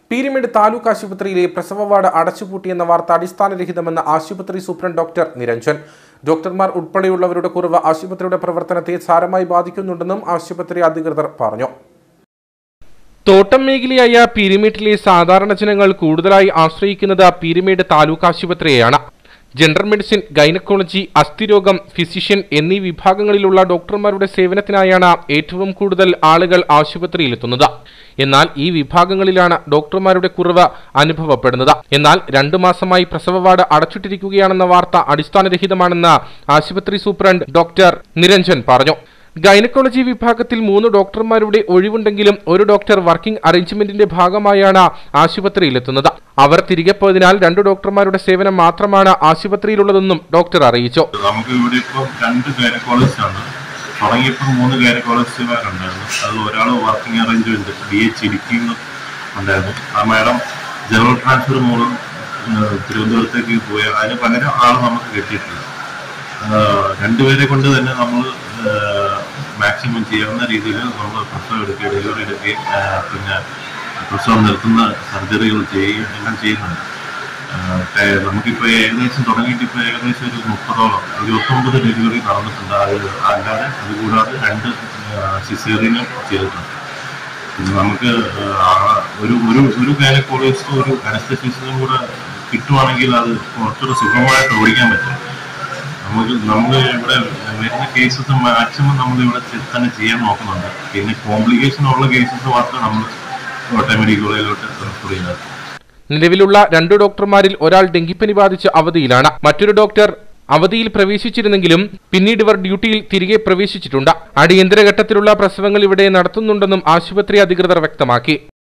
പീരിമേഡ് താലൂക്ക് ആശുപത്രിയിലെ പ്രസവ വാർഡ് അടച്ചുപൂട്ടിയെന്ന വാർത്ത അടിസ്ഥാനരഹിതമെന്ന് ആശുപത്രി സൂപ്രണ്ട് ഡോക്ടർ നിരഞ്ജൻ ഡോക്ടർമാർ ഉൾപ്പെടെയുള്ളവരുടെ കുറവ് ആശുപത്രിയുടെ പ്രവർത്തനത്തെ സാരമായി ബാധിക്കുന്നുണ്ടെന്നും ആശുപത്രി അധികൃതർ പറഞ്ഞു തോട്ടം മേഖലയായ പീരിമേട്ടിലെ സാധാരണ ജനങ്ങൾ കൂടുതലായി ആശ്രയിക്കുന്നത് പീരിമേട് താലൂക്ക് ആശുപത്രിയെയാണ് ജനറൽ മെഡിസിൻ ഗൈനക്കോളജി അസ്ഥിരോഗം ഫിസിഷ്യൻ എന്നീ വിഭാഗങ്ങളിലുള്ള ഡോക്ടർമാരുടെ സേവനത്തിനായാണ് ഏറ്റവും കൂടുതൽ ആളുകൾ ആശുപത്രിയിലെത്തുന്നത് എന്നാൽ ഈ വിഭാഗങ്ങളിലാണ് ഡോക്ടർമാരുടെ കുറവ് അനുഭവപ്പെടുന്നത് എന്നാൽ രണ്ടു മാസമായി പ്രസവ വാർഡ് അടച്ചിട്ടിരിക്കുകയാണെന്ന വാർത്ത അടിസ്ഥാനരഹിതമാണെന്ന് ആശുപത്രി സൂപ്രണ്ട് ഡോക്ടർ നിരഞ്ജൻ പറഞ്ഞു ഗൈനക്കോളജി വിഭാഗത്തിൽ മൂന്ന് ഡോക്ടർമാരുടെ ഒഴിവുണ്ടെങ്കിലും ഒരു ഡോക്ടർ വർക്കിംഗ് അറേഞ്ച്മെന്റിന്റെ ഭാഗമായാണ് ആശുപത്രിയിലെത്തുന്നത് അവർ തിരികെ പോയതിനാൽ രണ്ട് ഡോക്ടർമാരുടെ സേവനം മാത്രമാണ് ആശുപത്രിയിലുള്ളതെന്നും ഡോക്ടർ അറിയിച്ചു നമുക്ക് ഇവിടെ ഇപ്പോൾ രണ്ട് ഗൈനക്കോളജിസ്റ്റ് ആണ് തുടങ്ങിയപ്പോൾ മൂന്ന് ഗൈനക്കോളജിസ്റ്റുമാരുണ്ടായിരുന്നു അതിൽ ഒരാൾ വർക്കിംഗ് അറേഞ്ച്മെന്റ് ബി എച്ച് ഇടുക്കിയിൽ നിന്ന് ഉണ്ടായിരുന്നു ആ മാഡം ജനറൽ ട്രാൻസ്ഫർ മൂലം ഏഹ്, തിരുവനന്തപുരത്തേക്ക് പോയ അതിന് പകരം ആൾ നമുക്ക് കിട്ടിയിട്ടില്ല ഏഹ്, രണ്ടുപേരെ കൊണ്ട് തന്നെ നമ്മൾ മാക്സിമം ചെയ്യാവുന്ന രീതിയിൽ നമ്മൾ പ്രസവം എടുക്കുകയും ഡെലിവറി എടുക്കുകയും ഏഹ്, പിന്നെ പ്രസവം നിർത്തുന്ന സർജറികൾ ചെയ്യുകയും എല്ലാം ചെയ്യുന്നുണ്ട് ആഹ് ഏഹ് നമുക്കിപ്പോ ഏകദേശം തുടങ്ങിയിട്ട് ഇപ്പൊ ഏകദേശം ഒരു മുപ്പതോളം ഇരുപത്തൊമ്പത് ഡെലിവറി നടന്നിട്ടുണ്ട് അത് അല്ലാതെ അതുകൂടാതെ രണ്ട് സിസേറിയനും ചെയ്തിട്ടുണ്ട് പിന്നെ നമുക്ക് ആഹ് ആ ഒരു ഒരു ഒരു ഗൈനക്കോളജിസ്റ്റും ഒരു അനസ്തസിസ്റ്റും കൂടെ കിട്ടുവാണെങ്കിൽ അത് കുറച്ചുകൂടെ സുഖമായിട്ട് ഓടിക്കാൻ പറ്റും നമുക്ക് നമ്മൾ ഇവിടെ വരുന്ന കേസസ് മാക്സിമം നമ്മൾ ഇവിടെ ചെ- തന്നെ ചെയ്യാൻ നോക്കുന്നുണ്ട് പിന്നെ കോംപ്ലിക്കേഷൻ ഉള്ള കേസസ് മാത്രമേ നമ്മൾ കോട്ടയം മെഡിക്കൽ കോളേജിലോട്ട് റെഫർ ചെയ്യുന്നത് നിലവിലുള്ള രണ്ട് ഡോക്ടർമാരിൽ ഒരാൾ ഡെങ്കിപ്പനി ബാധിച്ച് അവധിയിലാണ് മറ്റൊരു ഡോക്ടർ അവധിയിൽ പ്രവേശിച്ചിരുന്നെങ്കിലും പിന്നീട് ഇവർ ഡ്യൂട്ടിയിൽ തിരികെ പ്രവേശിച്ചിട്ടുണ്ട് അടിയന്തര ഘട്ടത്തിലുള്ള പ്രസവങ്ങൾ ഇവിടെ നടത്തുന്നുണ്ടെന്നും ആശുപത്രി അധികൃതർ വ്യക്തമാക്കി